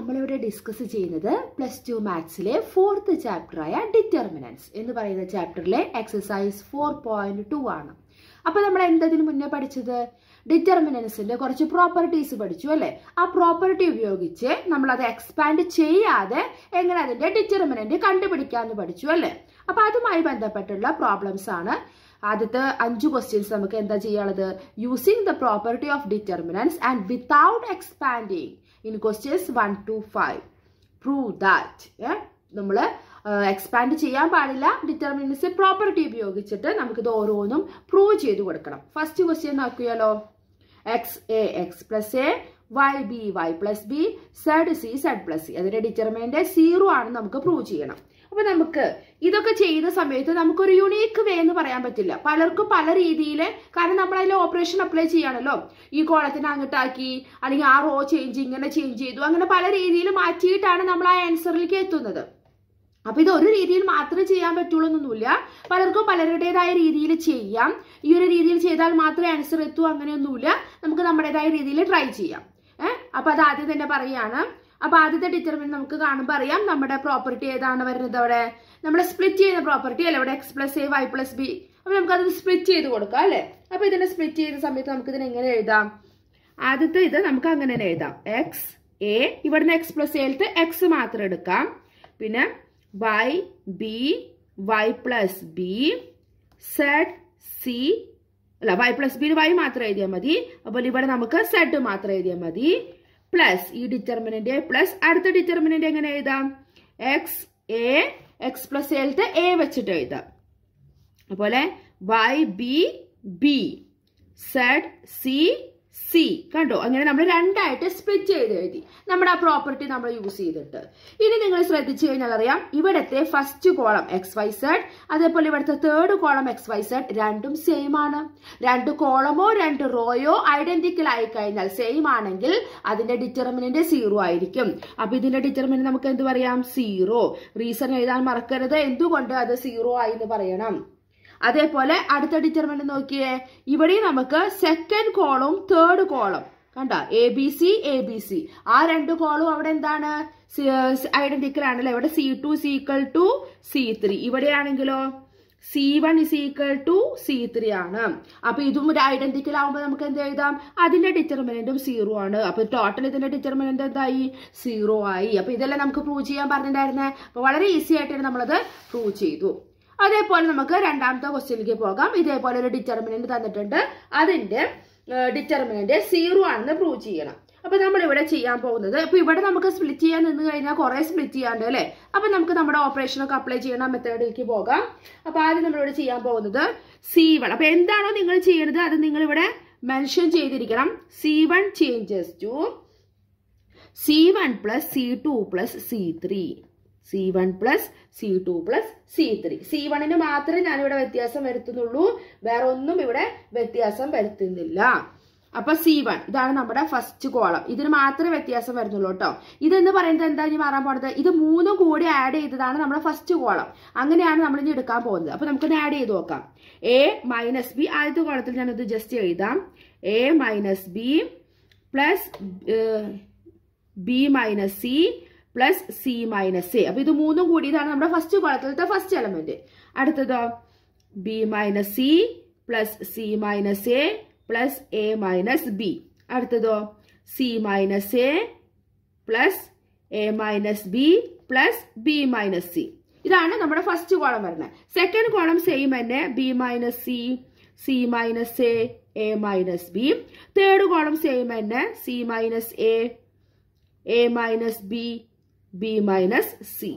നമ്മളിവിടെ ഡിസ്കസ് ചെയ്യുന്നത് plus two മാത്സിലെ ഫോർത്ത് ചാപ്റ്ററായ ഡിറ്റർമിനൻസ് എന്ന് പറയുന്ന ചാപ്റ്ററിലെ എക്സസൈസ് ഫോർ പോയിന്റ് ടു ആണ് അപ്പൊ നമ്മൾ എന്തതിനു മുന്നേ പഠിച്ചത് ഡിറ്റർമിനൻസിന്റെ കുറച്ച് പ്രോപ്പർട്ടീസ് പഠിച്ചു അല്ലെ ആ പ്രോപ്പർട്ടി ഉപയോഗിച്ച് നമ്മൾ അത് എക്സ്പാൻഡ് ചെയ്യാതെ എങ്ങനെ അതിന്റെ ഡിറ്റർമിനന്റ് കണ്ടുപിടിക്കാന്ന് പഠിച്ചു അല്ലെ അപ്പൊ അതുമായി ബന്ധപ്പെട്ടുള്ള പ്രോബ്ലംസ് ആണ് ആദ്യത്തെ അഞ്ച് ക്വസ്റ്റ്യൻസ് നമുക്ക് എന്താ ചെയ്യാനുള്ളത് using the property of determinants and without expanding in questions one two five prove that നമ്മൾ എക്സ്പാൻഡ് ചെയ്യാൻ പാടില്ല ഡിറ്റർമിനൻസ് പ്രോപ്പർട്ടി ഉപയോഗിച്ചിട്ട് നമുക്കിത് ഓരോന്നും പ്രൂവ് ചെയ്ത് കൊടുക്കണം ഫസ്റ്റ് ക്വസ്റ്റ്യൻ നോക്കിയാലോ x a x plus a y b y plus b z c z plus c അതിന്റെ ഡിറ്റർമിനന്റ് സീറോ ആണ് നമുക്ക് പ്രൂവ് ചെയ്യണം അപ്പൊ നമുക്ക് ഇതൊക്കെ ചെയ്യുന്ന സമയത്ത് നമുക്കൊരു യുണീക്ക് വേ എന്ന് പറയാൻ പറ്റില്ല പലർക്കും പല രീതിയിൽ കാരണം നമ്മൾ അതിൽ ഓപ്പറേഷൻ അപ്ലൈ ചെയ്യാണല്ലോ ഈ കോളത്തിന് അങ്ങോട്ടാക്കി അല്ലെങ്കിൽ ആ റോ ചേഞ്ച് ഇങ്ങനെ ചേഞ്ച് ചെയ്തു അങ്ങനെ പല രീതിയിൽ മാറ്റിയിട്ടാണ് നമ്മൾ ആ ആൻസറിലേക്ക് എത്തുന്നത് അപ്പൊ ഇത് ഒരു രീതിയിൽ മാത്രമേ ചെയ്യാൻ പറ്റുള്ളൂ എന്നൊന്നുമില്ല പലർക്കും പലരുടേതായ രീതിയിൽ ചെയ്യാം ഈ ഒരു രീതിയിൽ ചെയ്താൽ മാത്രമേ ആൻസർ എത്തൂ അങ്ങനെയൊന്നുമില്ല നമുക്ക് നമ്മുടേതായ രീതിയിൽ ട്രൈ ചെയ്യാം ഏഹ് അപ്പൊ അത് ആദ്യം തന്നെ പറയാണ് അപ്പൊ ആദ്യത്തെ ഡിറ്റർമിൻ നമുക്ക് കാണുമ്പോൾ അറിയാം നമ്മുടെ പ്രോപ്പർട്ടി ഏതാണ് വരുന്നത് അവിടെ നമ്മൾ സ്പ്ലിറ്റ് ചെയ്യുന്ന പ്രോപ്പർട്ടി അല്ലേ ഇവിടെ x plus a y plus b അപ്പൊ നമുക്ക് അത് സ്പ്ലിറ്റ് ചെയ്ത് കൊടുക്കാം അല്ലെ അപ്പൊ ഇതിനെ സ്പ്ലിറ്റ് ചെയ്യുന്ന സമയത്ത് നമുക്ക് ഇതിനെ എങ്ങനെ എഴുതാം ആദ്യത്തെ ഇത് നമുക്ക് അങ്ങനെ തന്നെ എഴുതാം എക്സ് എ ഇവിടുന്ന് എക്സ് പ്ലസ് എയിലത്ത് എക്സ് മാത്രം എടുക്കാം പിന്നെ y b y plus b z c അല്ല വൈ പ്ലസ് ബിയിൽ വൈ മാത്രം എഴുതിയാൽ മതി അപ്പോൾ ഇവിടെ നമുക്ക് സെഡ് മാത്രം എഴുതിയാൽ മതി പ്ലസ് ഈ ഡിറ്റർമിനന്റ് പ്ലസ് അടുത്ത ഡിറ്റർമിനന്റ് എങ്ങനെ എഴുതാം എക്സ് എ എക്സ് പ്ലസ് എൽത്ത് എ വെച്ചിട്ട് എഴുതാം അതുപോലെ y b b z c c കണ്ടോ അങ്ങനെ നമ്മൾ രണ്ടായിട്ട് സ്പ്ലിറ്റ് ചെയ്ത് എഴുതി നമ്മുടെ ആ പ്രോപ്പർട്ടി നമ്മൾ യൂസ് ചെയ്തിട്ട് ഇനി നിങ്ങൾ ശ്രദ്ധിച്ചു കഴിഞ്ഞാൽ അറിയാം ഇവിടുത്തെ first column x Y z അതേപോലെ ഇവിടുത്തെ third column x Y z രണ്ടും സെയിം ആണ് രണ്ട് കോളമോ രണ്ട് റോയോ ഐഡന്റിക്കൽ ആയി കഴിഞ്ഞാൽ സെയിം ആണെങ്കിൽ അതിന്റെ ഡിറ്റർമിനന്റ് സീറോ ആയിരിക്കും അപ്പൊ ഇതിന്റെ ഡിറ്റർമിനന്റ് നമുക്ക് എന്ത് പറയാം സീറോ റീസൺ എഴുതാൻ മറക്കരുത് എന്തുകൊണ്ട് അത് സീറോ ആയി എന്ന് പറയണം അതേപോലെ അടുത്ത ഡിറ്റർമിനന്റ് നോക്കിയേ ഇവിടെ നമുക്ക് സെക്കൻഡ് കോളും തേർഡ് കോളും കണ്ട a B c a B c ആ രണ്ട് കോളും അവിടെ എന്താണ് ഐഡന്റിക്കൽ ആണല്ലോ ഇവിടെ c two c equal to C three ഇവിടെയാണെങ്കിലോ c one is equal to C three ആണ് അപ്പൊ ഇതും ഒരു ഐഡന്റിക്കൽ ആവുമ്പോൾ നമുക്ക് എന്ത് എഴുതാം അതിന്റെ ഡിറ്റർമിനന്റും സീറോ ആണ് അപ്പൊ ടോട്ടൽ ഇതിന്റെ ഡിറ്റർമിനന്റ് എന്തായി സീറോ ആയി അപ്പൊ ഇതെല്ലാം നമുക്ക് പ്രൂവ് ചെയ്യാൻ പറഞ്ഞിട്ടുണ്ടായിരുന്നേ അപ്പൊ വളരെ ഈസി ആയിട്ടാണ് നമ്മളത് പ്രൂവ് ചെയ്തു അതേപോലെ നമുക്ക് രണ്ടാമത്തെ ക്വസ്റ്റ്യനിലേക്ക് പോകാം ഇതേപോലെ ഒരു ഡിറ്റർമിനന്റ് തന്നിട്ടുണ്ട് അതിന്റെ ഡിറ്റർമിനന്റ് സീറോ ആണെന്ന് പ്രൂവ് ചെയ്യണം അപ്പൊ നമ്മൾ ഇവിടെ ചെയ്യാൻ പോകുന്നത് ഇപ്പൊ ഇവിടെ നമുക്ക് സ്പ്ലിറ്റ് ചെയ്യാൻ നിന്ന് കഴിഞ്ഞാൽ കുറെ സ്പ്ലിറ്റ് ചെയ്യാണ്ട് അല്ലെ അപ്പൊ നമുക്ക് നമ്മുടെ ഓപ്പറേഷൻ ഒക്കെ അപ്ലൈ ചെയ്യണ മെത്തേഡിലേക്ക് പോകാം അപ്പൊ ആദ്യം നമ്മളിവിടെ ചെയ്യാൻ പോകുന്നത് സി വൺ അപ്പൊ എന്താണോ നിങ്ങൾ ചെയ്യുന്നത് അത് നിങ്ങൾ ഇവിടെ മെൻഷൻ ചെയ്തിരിക്കണം c one changes to c one plus c two plus c three c one plus c two plus c three c വണ്ണിന് മാത്രമേ ഞാനിവിടെ വ്യത്യാസം വരുത്തുന്നുള്ളൂ വേറെ ഒന്നും ഇവിടെ വ്യത്യാസം വരുത്തുന്നില്ല അപ്പൊ സി വൺ ഇതാണ് നമ്മുടെ ഫസ്റ്റ് കോളം ഇതിന് മാത്രമേ വ്യത്യാസം വരുന്നുള്ളൂ കേട്ടോ ഇതെന്ന് പറയുന്നത് എന്താ ഇനി മാറാൻ പോണത് ഇത് മൂന്നും കൂടി ആഡ് ചെയ്തതാണ് നമ്മുടെ ഫസ്റ്റ് കോളം അങ്ങനെയാണ് നമ്മൾ ഇനി എടുക്കാൻ പോകുന്നത് അപ്പൊ നമുക്കൊന്ന് ആഡ് ചെയ്ത് നോക്കാം എ മൈനസ് ബി ആദ്യത്തെ കോളത്തിൽ ഞാനത് ജസ്റ്റ് എഴുതാം a minus b plus B minus c plus C minus a അപ്പൊ ഇത് മൂന്നും കൂടി ഇതാണ് നമ്മുടെ ഫസ്റ്റ് കോളത്തിലത്തെ ഫസ്റ്റ് എലമെന്റ് അടുത്തതോ b minus c plus C minus a plus A minus b അടുത്തതോ c minus a plus A minus b plus B minus c ഇതാണ് നമ്മുടെ ഫസ്റ്റ് കോളം വരുന്നത് സെക്കൻഡ് കോളം സെയിം തന്നെ b minus c c minus a a minus b third column same തന്നെ c minus a a minus b b minus C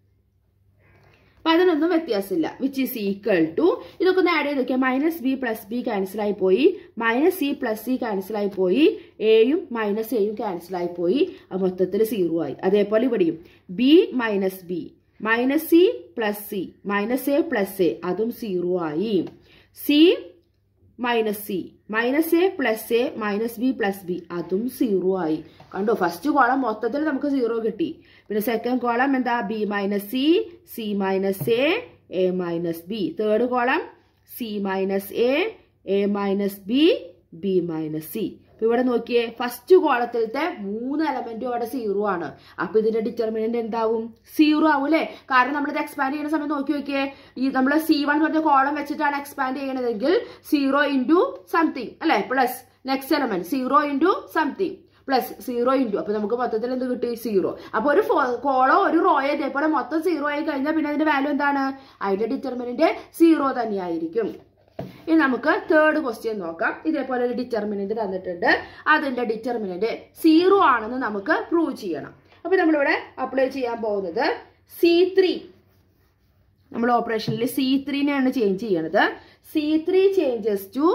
അപ്പൊ അതിനൊന്നും വ്യത്യാസമില്ല which is equal to ഇതൊക്കെ ഒന്ന് ആഡ് ചെയ്ത് നോക്കിയാൽ minus b plus b cancel ആയി പോയി minus c plus c cancel ആയി പോയി എയും മൈനസ് എയും ക്യാൻസൽ ആയി പോയി മൊത്തത്തിൽ സീറോ ആയി അതേപോലെ ഇവിടെയും b minus B minus c plus C minus a plus a അതും സീറോ ആയി c minus c minus a plus A minus b plus b അതും സീറോ ആയി കണ്ടോ ഫസ്റ്റ് കോളം മൊത്തത്തിൽ നമുക്ക് സീറോ കിട്ടി പിന്നെ സെക്കൻഡ് കോളം എന്താ b minus c c minus a a minus b third column c minus a a minus b b minus C അപ്പൊ ഇവിടെ നോക്കിയേ ഫസ്റ്റ് കോളത്തിലത്തെ മൂന്ന് എലമെന്റും അവിടെ സീറോ ആണ് അപ്പൊ ഇതിന്റെ ഡിറ്റർമിനന്റ് എന്താവും സീറോ ആവും അല്ലേ കാരണം നമ്മളിത് എക്സ്പാൻഡ് ചെയ്യുന്ന സമയത്ത് നോക്കി നോക്കിയേ ഈ നമ്മൾ സി വൺ പറഞ്ഞ കോളം വെച്ചിട്ടാണ് എക്സ്പാൻഡ് ചെയ്യണതെങ്കിൽ സീറോ ഇൻറ്റു സംതിങ് അല്ലെ plus next element zero into something plus zero into അപ്പൊ നമുക്ക് മൊത്തത്തിൽ എന്ത് കിട്ടി സീറോ അപ്പൊ ഒരു കോളോ ഒരു റോയോ ഇതേപോലെ മൊത്തം സീറോ ആയി കഴിഞ്ഞാൽ പിന്നെ അതിന്റെ വാല്യൂ എന്താണ് അതിന്റെ ഡിറ്റർമിനന്റ് സീറോ തന്നെയായിരിക്കും ഇനി നമുക്ക് തേർഡ് ക്വസ്റ്റ്യൻ നോക്കാം ഇതേപോലെ ഒരു ഡിറ്റർമിനന്റ് തന്നിട്ടുണ്ട് അതിന്റെ ഡിറ്റർമിനന്റ് സീറോ ആണെന്ന് നമുക്ക് പ്രൂവ് ചെയ്യണം അപ്പൊ നമ്മളിവിടെ അപ്ലൈ ചെയ്യാൻ പോകുന്നത് സി ത്രീ നമ്മൾ ഓപ്പറേഷനിൽ സി ത്രീനെയാണ് ചേഞ്ച് ചെയ്യണത് c three changes to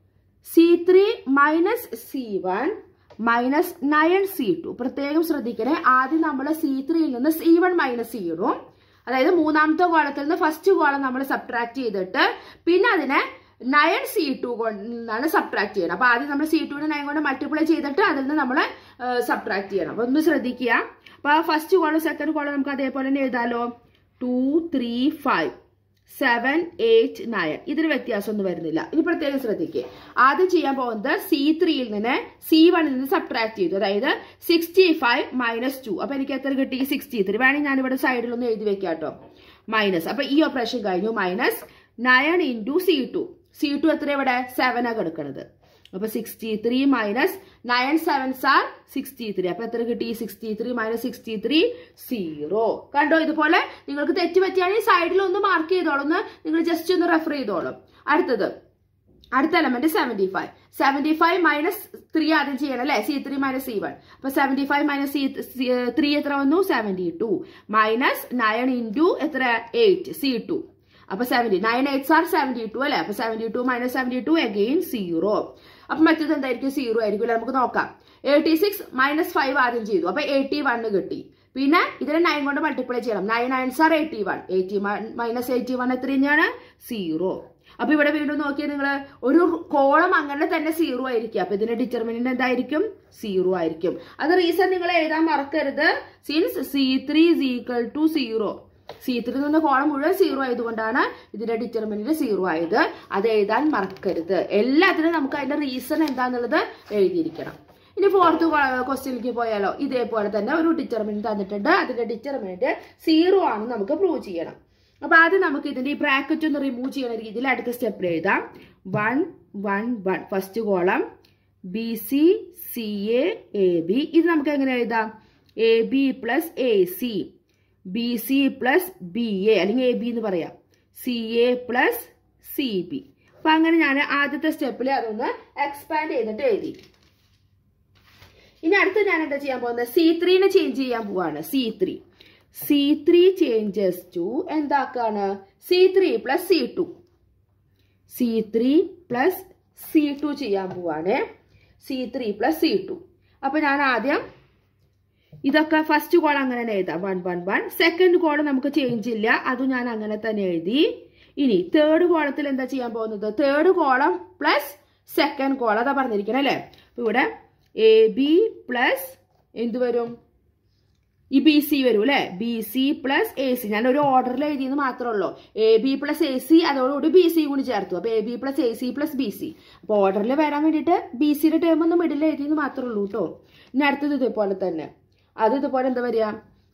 C three minus c one minus nine c two പ്രത്യേകം ശ്രദ്ധിക്കണേ ആദ്യം നമ്മൾ സി ത്രീയിൽ നിന്ന് സി വൺ മൈനസ് ചെയ്യണം അതായത് മൂന്നാമത്തെ കോളത്തിൽ നിന്ന് ഫസ്റ്റ് കോളം നമ്മൾ സബ്ട്രാക്ട് ചെയ്തിട്ട് പിന്നെ അതിനെ നയൻ സി ടു കൊണ്ടാണ് സബ്ട്രാക്ട് ചെയ്യണം അപ്പൊ ആദ്യം നമ്മൾ സി ടുവിനെ നയൻ കൊണ്ട് മൾട്ടിപ്ലൈ ചെയ്തിട്ട് അതിൽ നിന്ന് നമ്മൾ സബ്ട്രാക്ട് ചെയ്യണം അപ്പൊ ഒന്ന് ശ്രദ്ധിക്കുക അപ്പൊ ഫസ്റ്റ് കോളം സെക്കൻഡ് കോളം നമുക്ക് അതേപോലെ തന്നെ എഴുതാലോ two three five seven eight nine ഇതിന് വ്യത്യാസമൊന്നും വരുന്നില്ല ഇനി പ്രത്യേകം ശ്രദ്ധിക്കുക ആദ്യം ചെയ്യാൻ പോകുന്നത് സി ത്രീയിൽ നിന്ന് സി വണ്ണിൽ നിന്ന് സബ്ട്രാക്ട് ചെയ്തു അതായത് സിക്സ്റ്റി ഫൈവ് മൈനസ് ടു അപ്പൊ എനിക്ക് എത്ര കിട്ടി സിക്സ്റ്റി ത്രീ വേണമെങ്കിൽ ഞാൻ ഇവിടെ സൈഡിലൊന്ന് എഴുതി വെക്കാം കേട്ടോ മൈനസ് അപ്പൊ ഈ ഓപ്പറേഷൻ കഴിഞ്ഞു minus nine into c two c two എത്ര ഇവിടെ സെവനാ കിടക്കണത് അപ്പൊ sixty three minus nine seven are sixty three അപ്പൊ എത്ര കിട്ടി sixty three minus sixty three zero കണ്ടോ ഇതുപോലെ നിങ്ങൾക്ക് തെറ്റ് പറ്റിയാണെങ്കിൽ സൈഡിൽ ഒന്ന് മാർക്ക് ചെയ്തോളും ഒന്ന് നിങ്ങൾ ജസ്റ്റ് ഒന്ന് റെഫർ ചെയ്തോളും അടുത്തത് അടുത്ത element seventy five seventy five minus three ആദ്യം ചെയ്യണം അല്ലെ c three minus c one അപ്പൊ seventy five minus c three എത്ര വന്നു seventy two minus nine into എത്ര എയ്റ്റ് സി ടു അപ്പൊ seventy nine eight are seventy two അല്ലെ അപ്പൊ seventy two minus seventy two again zero അപ്പൊ മറ്റേത് എന്തായിരിക്കും സീറോ ആയിരിക്കും അല്ലെ നമുക്ക് നോക്കാം എയ്റ്റി സിക്സ് മൈനസ് ഫൈവ് ആദ്യം ചെയ്തു അപ്പൊ എയ്റ്റി വണ്ണ് കിട്ടി പിന്നെ ഇതിനെ നയൻ കൊണ്ട് മൾട്ടിപ്ലൈ ചെയ്യണം nine nine are eighty one eighty minus eighty one എത്ര തന്നെയാണ് സീറോ അപ്പൊ ഇവിടെ വീണ്ടും നോക്കിയാൽ നിങ്ങൾ ഒരു കോളം അങ്ങനെ തന്നെ സീറോ ആയിരിക്കും അപ്പൊ ഇതിന്റെ ഡിറ്റർമിനന്റ് എന്തായിരിക്കും സീറോ ആയിരിക്കും അത് റീസൺ നിങ്ങൾ എഴുതാൻ മറക്കരുത് since c three is equal to zero c three എന്ന കോളം മുഴുവൻ സീറോ ആയതുകൊണ്ടാണ് ഇതിന്റെ ഡിറ്റർമിനന്റ് സീറോ ആയത് അത് എഴുതാൻ മറക്കരുത് എല്ലാത്തിനും നമുക്ക് അതിന്റെ റീസൺ എന്താന്നുള്ളത് എഴുതിയിരിക്കണം ഇനി ഫോർത്ത് ക്വസ്റ്റ്യനിലേക്ക് പോയാലോ ഇതേപോലെ തന്നെ ഒരു ഡിറ്റർമിനന്റ് തന്നിട്ടുണ്ട് അതിന്റെ ഡിറ്റർമിനന്റ് സീറോ ആണെന്ന് നമുക്ക് പ്രൂവ് ചെയ്യണം അപ്പൊ ആദ്യം നമുക്ക് ഇതിന്റെ ഈ ബ്രാക്കറ്റ് ഒന്ന് റിമൂവ് ചെയ്യുന്ന രീതിയിൽ അടുത്ത സ്റ്റെപ്പിൽ എഴുതാം one one one first column B C C A A b ഇത് നമുക്ക് എങ്ങനെ എഴുതാം a B plus A c b C plus B a അല്ലെങ്കിൽ എ ബി എന്ന് പറയാം c A plus C b അപ്പൊ അങ്ങനെ ഞാൻ ആദ്യത്തെ സ്റ്റെപ്പിൽ അതൊന്ന് എക്സ്പാൻഡ് ചെയ്തിട്ട് എഴുതി ഇനി അടുത്ത് ഞാൻ എന്താ ചെയ്യാൻ പോകുന്നത് സി ത്രീനെ ചേഞ്ച് ചെയ്യാൻ പോവാണ് c three c three changes to എന്താക്കാണ് c three plus c two C three plus c two ചെയ്യാൻ പോവാണ് c three plus c two അപ്പൊ ഞാൻ ആദ്യം ഇതൊക്കെ ഫസ്റ്റ് കോൾ അങ്ങനെ തന്നെ എഴുതാം one one one second col നമുക്ക് ചേഞ്ച് ഇല്ല അതും ഞാൻ അങ്ങനെ തന്നെ എഴുതി ഇനി തേർഡ് കോളത്തിൽ എന്താ ചെയ്യാൻ പോകുന്നത് third column plus second column അതാ പറഞ്ഞിരിക്കണം അല്ലേ അപ്പൊ ഇവിടെ എ ബി പ്ലസ് എന്ത് വരും ഈ ബി സി വരും അല്ലെ B C plus A C ഞാൻ ഒരു ഓർഡറിൽ എഴുതിയെന്ന് മാത്രമേ ഉള്ളൂ A B plus A C അതോടുകൂടി ബി സി കൂടി ചേർത്തു അപ്പൊ A B plus A C plus B C അപ്പൊ ഓർഡറിൽ വരാൻ വേണ്ടിയിട്ട് ബി സിയുടെ ടേം ഒന്ന് മിഡിൽ എഴുതിയെന്ന് മാത്രമേ ഉള്ളൂ കേട്ടോ ഇനി അടുത്തത് ഇതേപോലെ തന്നെ അത് ഇതുപോലെ എന്താ വരിക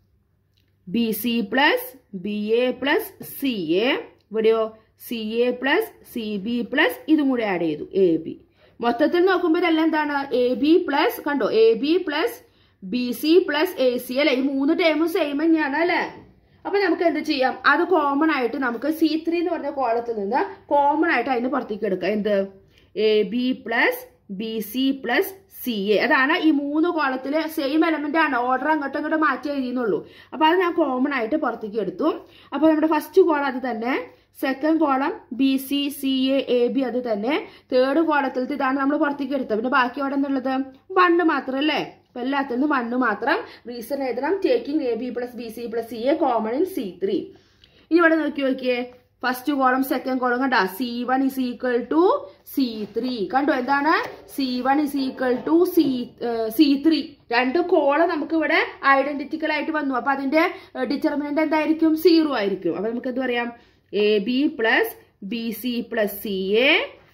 B C plus B A plus C A ഇവിടെയോ C A plus C B plus ഇതും കൂടി ആഡ് ചെയ്തു എ ബി മൊത്തത്തിൽ നോക്കുമ്പോൾ ഇതെല്ലാം എന്താണ് എ ബി പ്ലസ് കണ്ടോ A B plus B C plus A C അല്ലെ ഈ മൂന്ന് ടേമും സെയിം തന്നെയാണ് അല്ലെ അപ്പൊ നമുക്ക് എന്ത് ചെയ്യാം അത് കോമൺ ആയിട്ട് നമുക്ക് സി ത്രീ എന്ന് പറഞ്ഞ കോളത്തിൽ നിന്ന് കോമൺ ആയിട്ട് അതിന് പുറത്തേക്ക് എടുക്കാം എന്ത് A B plus B C plus C A അതാണ് ഈ മൂന്ന് കോളത്തില് സെയിം എലമെന്റ് ആണ് ഓർഡർ അങ്ങോട്ടും ഇങ്ങോട്ടും മാറ്റി എഴുതിയെന്നുള്ളൂ അപ്പൊ അത് ഞാൻ കോമൺ ആയിട്ട് പുറത്തേക്ക് എടുത്തു അപ്പൊ നമ്മുടെ ഫസ്റ്റ് കോളം അത് തന്നെ second column B C C A A B അത് തന്നെ തേർഡ് കോളത്തിലത്തെ ഇതാണ് നമ്മൾ പുറത്തേക്ക് എടുത്തത് പിന്നെ ബാക്കി അവിടെ എന്നുള്ളത് വണ്ണ് മാത്രം അല്ലേ അപ്പൊ എല്ലാത്തിൽ നിന്നും വണ്ണ് മാത്രം റീസൺ എഴുതണം taking A B plus B C plus C A common in C three ഇനി ഇവിടെ നോക്കി നോക്കിയേ ഫസ്റ്റ് കോളം സെക്കൻഡ് കോളം കണ്ട C one is equal to C three കണ്ടോ എന്താണ് C one is equal to C C three രണ്ട് column നമുക്ക് ഇവിടെ ഐഡന്റിറ്റിക്കൽ ആയിട്ട് വന്നു അപ്പൊ അതിന്റെ ഡിറ്റർമിനന്റ് എന്തായിരിക്കും സീറോ ആയിരിക്കും അപ്പൊ നമുക്ക് എന്ത് പറയാം A B plus B C plus C A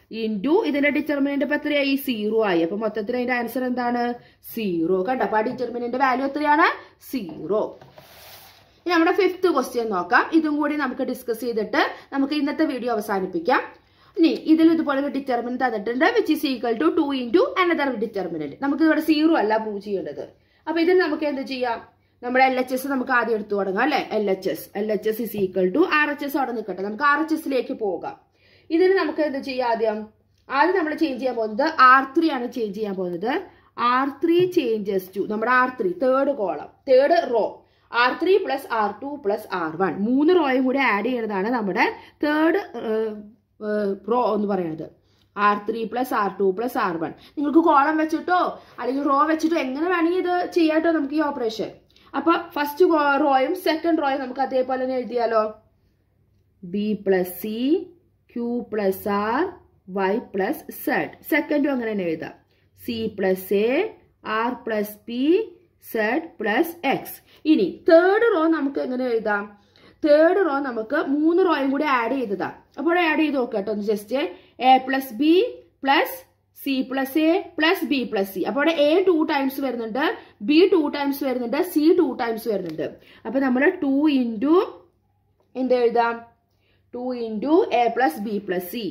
into ഇതിന്റെ ഡിറ്റർമിനന്റ് ഇപ്പൊ എത്രയായി സീറോ ആയി അപ്പൊ മൊത്തത്തിൽ അതിന്റെ ആൻസർ എന്താണ് സീറോ കണ്ടോ അപ്പൊ ആ ഡിറ്റർമിനന്റ് വാല്യൂ എത്രയാണ് സീറോ ഇനി നമ്മുടെ ഫിഫ്ത്ത് ക്വസ്റ്റ്യൻ നോക്കാം ഇതും കൂടി നമുക്ക് ഡിസ്കസ് ചെയ്തിട്ട് നമുക്ക് ഇന്നത്തെ വീഡിയോ അവസാനിപ്പിക്കാം ഇനി ഇതിൽ ഇതുപോലെ ഒരു ഡിറ്റർമിനന്റ് തന്നിട്ടുണ്ട് which is equal to two into another determinant നമുക്ക് ഇവിടെ സീറോ അല്ല പ്രൂവ് ചെയ്യേണ്ടത് അപ്പൊ ഇതിൽ നമുക്ക് എന്ത് ചെയ്യാം നമ്മുടെ എൽ എച്ച് എസ് നമുക്ക് ആദ്യം എടുത്തു തുടങ്ങാം അല്ലെ L H S L H S is equal to R H S അവിടെ നിൽക്കട്ടെ നമുക്ക് ആർ എച്ച് എസിലേക്ക് പോകാം ഇതിന് നമുക്ക് എന്ത് ചെയ്യാം ആദ്യം ആദ്യം നമ്മൾ ചേഞ്ച് ചെയ്യാൻ പോകുന്നത് ആർ ത്രീ ആണ് ചേഞ്ച് ചെയ്യാൻ പോകുന്നത് ആർ ത്രീ ചേഞ്ചസ് ടു നമ്മുടെ R three third column third row R three plus R two plus R one മൂന്ന് റോയും കൂടി ആഡ് ചെയ്യുന്നതാണ് നമ്മുടെ തേർഡ് റോ എന്ന് പറയുന്നത് R three plus R two plus R one നിങ്ങൾക്ക് കോളം വെച്ചിട്ടോ അല്ലെങ്കിൽ റോ വെച്ചിട്ടോ എങ്ങനെ വേണമെങ്കിൽ ഇത് ചെയ്യാട്ടോ നമുക്ക് ഈ ഓപ്പറേഷൻ അപ്പൊ ഫസ്റ്റ് റോയും സെക്കൻഡ് റോയും നമുക്ക് അതേപോലെ തന്നെ എഴുതിയാലോ B plus C Q plus R Y plus Z സെക്കൻഡും അങ്ങനെ തന്നെ എഴുതാം C plus A R plus P Z plus X ഇനി തേർഡ് റോ നമുക്ക് എങ്ങനെ എഴുതാം തേർഡ് റോ നമുക്ക് മൂന്ന് റോയും കൂടി ആഡ് ചെയ്തതാ അപ്പോൾ ആഡ് ചെയ്ത് നോക്കാം കേട്ടോ ഒന്ന് just A plus B plus C plus A plus B plus C അപ്പോൾ അവിടെ എ ടു ടൈംസ് വരുന്നുണ്ട് ബി ടു ടൈംസ് വരുന്നുണ്ട് സി ടു ടൈംസ് വരുന്നുണ്ട് അപ്പൊ നമ്മൾ ടു ഇൻറ്റു എന്ത് എഴുതാം two into A plus B plus C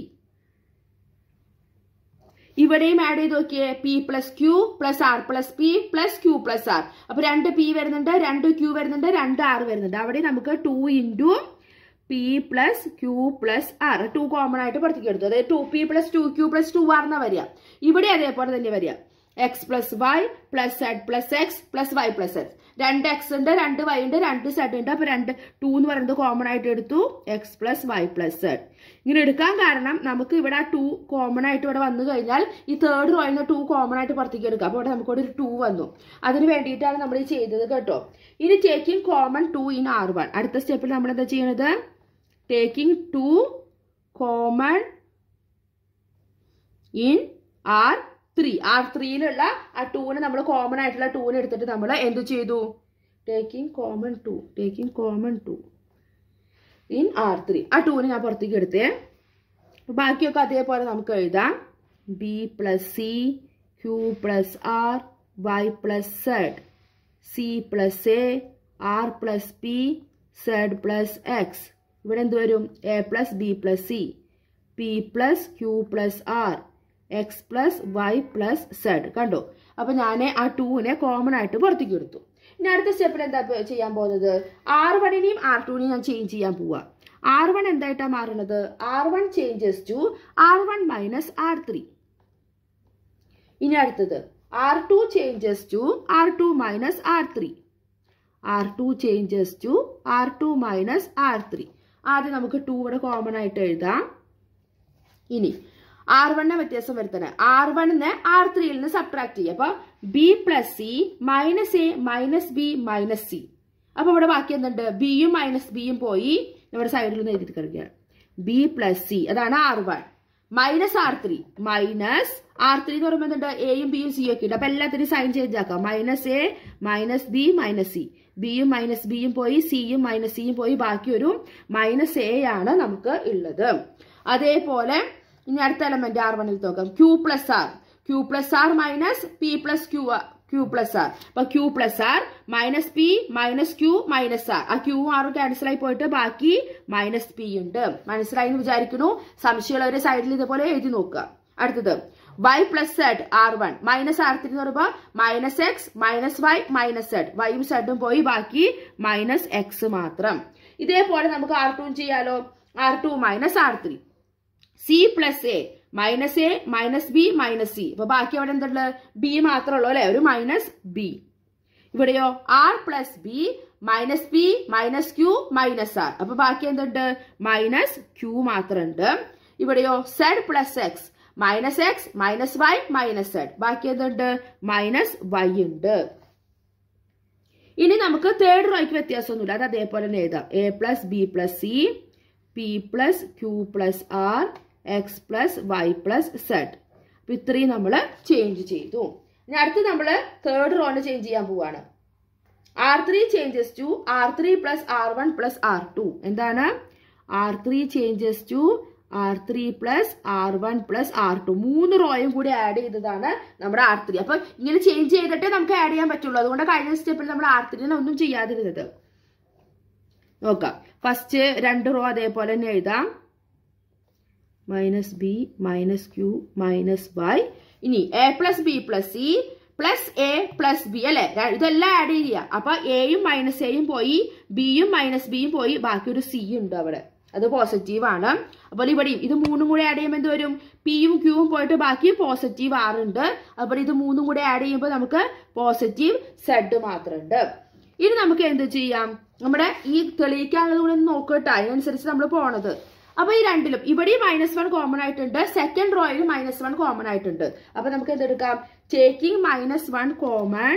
ഇവിടെയും ആഡ് ചെയ്ത് നോക്കിയേ P plus Q plus R plus P plus Q plus R അപ്പൊ രണ്ട് പി വരുന്നുണ്ട് രണ്ട് ക്യൂ വരുന്നുണ്ട് രണ്ട് ആർ വരുന്നുണ്ട് അവിടെ നമുക്ക് two into P plus Q plus R two common ആയിട്ട് പുറത്തേക്ക് എടുത്തു അതായത് two P plus two Q plus two R എന്നാ വരിക ഇവിടെ അതേപോലെ തന്നെ വരിക X plus Y plus Z plus X plus Y plus X രണ്ട് എക്സ് ഉണ്ട് രണ്ട് വൈ ഉണ്ട് രണ്ട് സെഡ് ഉണ്ട് അപ്പൊ രണ്ട് ടു എന്ന് പറയുന്നത് കോമൺ ആയിട്ട് എടുത്തു X plus Y plus Z ഇങ്ങനെ എടുക്കാൻ കാരണം നമുക്ക് ഇവിടെ ആ ടു കോമൺ ആയിട്ട് ഇവിടെ വന്നു കഴിഞ്ഞാൽ ഈ തേർഡ് റോയിൽ നിന്ന് ടു കോമൺ ആയിട്ട് പുറത്തേക്ക് എടുക്കാം അപ്പോൾ ഇവിടെ നമുക്ക് ഇവിടെ ഒരു ടു വന്നു അതിന് വേണ്ടിയിട്ടാണ് നമ്മൾ ഈ ചെയ്തത് കേട്ടോ ഇനി taking common two in R one അടുത്ത സ്റ്റെപ്പിൽ നമ്മൾ എന്താ ചെയ്യണത് taking two common in R three R ത്രീയിലുള്ള ആ ടൂന് നമ്മൾ കോമൺ ആയിട്ടുള്ള ടൂന് എടുത്തിട്ട് നമ്മൾ എന്ത് ചെയ്തു taking common two taking common two in R three ആ ടൂന് ഞാൻ പുറത്തേക്ക് എടുത്തേ ബാക്കിയൊക്കെ അതേപോലെ നമുക്ക് എഴുതാം B plus C Q plus R Y plus Z C plus A R plus P Z plus X ഇവിടെ എന്ത് വരും A plus B plus C P plus Q plus R X plus Y plus Z കണ്ടോ അപ്പൊ ഞാൻ ആ ടൂവിനെ common ആയിട്ട് പുറത്തേക്ക് എടുത്തു ഇനി അടുത്ത സ്റ്റെപ്പിൽ എന്താ ചെയ്യാൻ പോകുന്നത് ആർ വണ്ണിനെയും ആർ ടുവിനെയും ഞാൻ ചേഞ്ച് ചെയ്യാൻ പോവാ ആർ വൺ എന്തായിട്ടാണ് മാറുന്നത് R one changes to R one minus R three ഇനി അടുത്തത് R two changes to R two minus R three R two changes to R two minus R three ആദ്യം നമുക്ക് to ഇവിടെ common ആയിട്ട് എഴുതാം ഇനി ആർ വണ്ണിനെ വ്യത്യാസം വരുത്തണേ ആർ വണ്ണിന് ആർ ത്രീയിൽ നിന്ന് സബ്ട്രാക്ട് ചെയ്യുക അപ്പൊ B plus C minus A minus B minus C അപ്പൊ ഇവിടെ ബാക്കി എന്തുണ്ട് ബിയും മൈനസ് ബിയും പോയി നമ്മുടെ സൈഡിൽ നിന്ന് എഴുതി കിടക്കുകയാണ് ബി പ്ലസ് സി അതാണ് R one minus R three minus R three എന്ന് പറയുമ്പോൾ എന്തുണ്ട് എയും ബിയും സിയും ഒക്കെ ഉണ്ട് അപ്പൊ എല്ലാത്തിനും സൈൻ ചേഞ്ച് ആക്കാം minus A minus B minus C ബിയും മൈനസ് ബിയും പോയി സിയും മൈനസ് സിയും പോയി ബാക്കി ഒരു മൈനസ് എ ആണ് നമുക്ക് ഉള്ളത് അതേപോലെ ഇനി അടുത്ത എലമെന്റ് ആർ വണ്ണിൽ നോക്കാം Q plus R Q plus R minus P plus Q Q plus R അപ്പൊ Q plus R minus P minus Q minus R ആ ക്യൂ ആറും ക്യാൻസൽ ആയി പോയിട്ട് ബാക്കി മൈനസ് പി ഉണ്ട് മനസ്സിലായി എന്ന് വിചാരിക്കുന്നു സംശയമുള്ള ഒരു സൈഡിൽ ഇതുപോലെ എഴുതി നോക്കുക അടുത്തത് Y plus Z R one minus R three എന്ന് പറയുമ്പോൾ minus X minus Y minus Z വൈയും സെഡും പോയി ബാക്കി മൈനസ് എക്സ് മാത്രം ഇതേപോലെ നമുക്ക് ആർ ടു ചെയ്യാലോ R two minus R three C plus A minus A minus B minus C അപ്പൊ ബാക്കി അവിടെ എന്തുള്ളത് ബി മാത്രമേ ഉള്ളൂ അല്ലെ ഒരു മൈനസ് ബി ഇവിടെയോ R plus B minus B minus Q minus R അപ്പൊ ബാക്കി എന്തുണ്ട് മൈനസ് ക്യൂ മാത്രമുണ്ട് ഇവിടെയോ Z plus X minus X minus Y minus Z ബാക്കി എന്തുണ്ട് മൈനസ് വൈ ഉണ്ട് ഇനി നമുക്ക് തേർഡ് റോയ്ക്ക് വ്യത്യാസമൊന്നുമില്ല അത് അതേപോലെ തന്നെ എഴുതാം A plus B plus C P plus Q plus R X plus Y plus Z അപ്പൊ ഇത്രയും നമ്മൾ ചേഞ്ച് ചെയ്തു ഇനി അടുത്ത് നമ്മൾ തേർഡ് റോന് ചേഞ്ച് ചെയ്യാൻ പോവാണ് R three changes to R three plus R one plus R two എന്താണ് R three changes to R three plus R one plus R two മൂന്ന് റോയും കൂടി ആഡ് ചെയ്തതാണ് നമ്മുടെ ആർ ത്രീ അപ്പൊ ഇങ്ങനെ ചേഞ്ച് ചെയ്തിട്ടേ നമുക്ക് ആഡ് ചെയ്യാൻ പറ്റുള്ളൂ അതുകൊണ്ട് കഴിഞ്ഞ സ്റ്റെപ്പിൽ നമ്മൾ ആർ ത്രീനെ ഒന്നും ചെയ്യാതിരുന്നത് നോക്കാം ഫസ്റ്റ് രണ്ട് റോ അതേപോലെ തന്നെ എഴുതാം minus B minus Q minus Y ഇനി A plus B plus C plus A plus B അല്ലെ ഇതെല്ലാം ആഡ് ചെയ്യുക അപ്പൊ എയും മൈനസ് എയും പോയി ബിയും മൈനസ് ബിയും പോയി ബാക്കി ഒരു സി ഉണ്ട് അവിടെ അത് പോസിറ്റീവ് ആണ് അപ്പോൾ ഇവിടെയും ഇത് മൂന്നും കൂടെ ആഡ് ചെയ്യുമ്പോൾ എന്ത് വരും പിയും ക്യൂവും പോയിട്ട് ബാക്കി പോസിറ്റീവ് ആറ് ഉണ്ട് അപ്പോൾ ഇത് മൂന്നും കൂടെ ആഡ് ചെയ്യുമ്പോൾ നമുക്ക് പോസിറ്റീവ് സെഡ് മാത്രമുണ്ട് ഇനി നമുക്ക് എന്ത് ചെയ്യാം നമ്മുടെ ഈ തെളിയിക്കാനുള്ളത് കൂടെ ഒന്ന് നോക്കട്ടെ അതിനനുസരിച്ച് നമ്മൾ പോണത് അപ്പൊ ഈ രണ്ടിലും ഇവിടെയും മൈനസ് വൺ കോമൺ ആയിട്ടുണ്ട് സെക്കൻഡ് റോയിൽ മൈനസ് വൺ കോമൺ ആയിട്ടുണ്ട് അപ്പൊ നമുക്ക് എന്തെടുക്കാം taking minus one common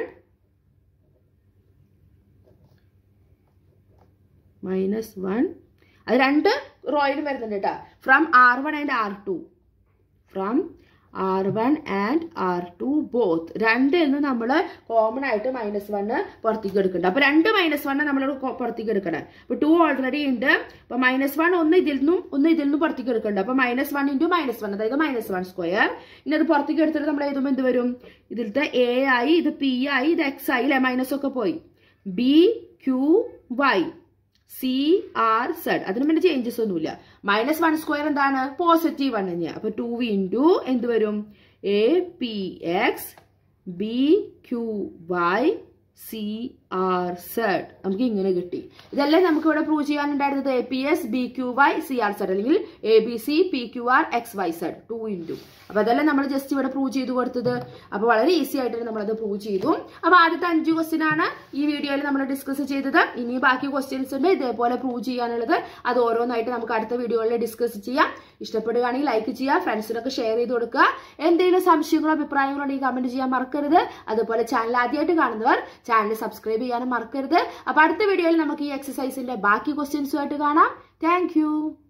minus one അത് രണ്ട് റോയിലും വരുന്നുണ്ട് കേട്ടോ from R one and R two from R one and R two both രണ്ട് എന്ന് നമ്മൾ കോമൺ ആയിട്ട് മൈനസ് വണ്ണ് പുറത്തേക്ക് എടുക്കുന്നുണ്ട് അപ്പൊ രണ്ട് മൈനസ് വണ്ണ് നമ്മൾ പുറത്തേക്ക് എടുക്കണം അപ്പൊ ടു ഓൾറെഡി ഉണ്ട് അപ്പൊ മൈനസ് വൺ ഒന്ന് ഇതിൽ നിന്നും ഒന്ന് ഇതിൽ നിന്നും പുറത്തേക്ക് എടുക്കുന്നുണ്ട് അപ്പൊ minus one into minus one അതായത് മൈനസ് വൺ സ്ക്വയർ ഇനി അത് പുറത്തേക്ക് എടുത്തിട്ട് നമ്മൾ എഴുതുമ്പോൾ എന്ത് വരും ഇതിലത്തെ എ ആയി ഇത് പി ആയി ഇത് എക്സ് ആയി അല്ലെ മൈനസ് ഒക്കെ പോയി B Q Y C R Z അതിന് പിന്നെ ചേഞ്ചസ് ഒന്നുമില്ല മൈനസ് വൺ സ്ക്വയർ എന്താണ് പോസിറ്റീവ് വൺ തന്നെയാണ് അപ്പൊ ടു ഇൻറ്റു എന്ത് വരും A P X B Q Y C R Z നമുക്ക് ഇങ്ങനെ കിട്ടി ഇതെല്ലാം നമുക്ക് ഇവിടെ പ്രൂവ് ചെയ്യാനുണ്ടായിരുന്നത് A P S B Q Y C R Z അല്ലെങ്കിൽ A B C P Q R X Y Z two into അപ്പൊ അതെല്ലാം നമ്മൾ ജസ്റ്റ് ഇവിടെ പ്രൂവ് ചെയ്ത് കൊടുത്തത് അപ്പൊ വളരെ ഈസി ആയിട്ട് നമ്മളത് പ്രൂവ് ചെയ്തു അപ്പൊ ആദ്യത്തെ അഞ്ച് ക്വസ്റ്റ്യൻ ആണ് ഈ വീഡിയോയിൽ നമ്മൾ ഡിസ്കസ് ചെയ്തത് ഇനി ബാക്കി ക്വസ്റ്റ്യൻസ് ഉണ്ട് ഇതേപോലെ പ്രൂവ് ചെയ്യാനുള്ളത് അത് ഓരോന്നായിട്ട് നമുക്ക് അടുത്ത വീഡിയോയിൽ ഡിസ്കസ് ചെയ്യാം ഇഷ്ടപ്പെടുകയാണെങ്കിൽ ലൈക്ക് ചെയ്യുക ഫ്രണ്ട്സിനൊക്കെ ഷെയർ ചെയ്ത് കൊടുക്കുക എന്തെങ്കിലും സംശയങ്ങളോ അഭിപ്രായങ്ങളോ ഉണ്ടെങ്കിൽ കമന്റ് ചെയ്യാൻ മറക്കരുത് അതുപോലെ ചാനൽ ആദ്യമായിട്ട് കാണുന്നവർ ചാനൽ സബ്സ്ക്രൈബ് ചെയ്യാനും മറക്കരുത് അപ്പൊ അടുത്ത വീഡിയോയിൽ നമുക്ക് ഈ എക്സസൈസിന്റെ ബാക്കി ക്വസ്റ്റ്യൻസുമായിട്ട് കാണാം താങ്ക്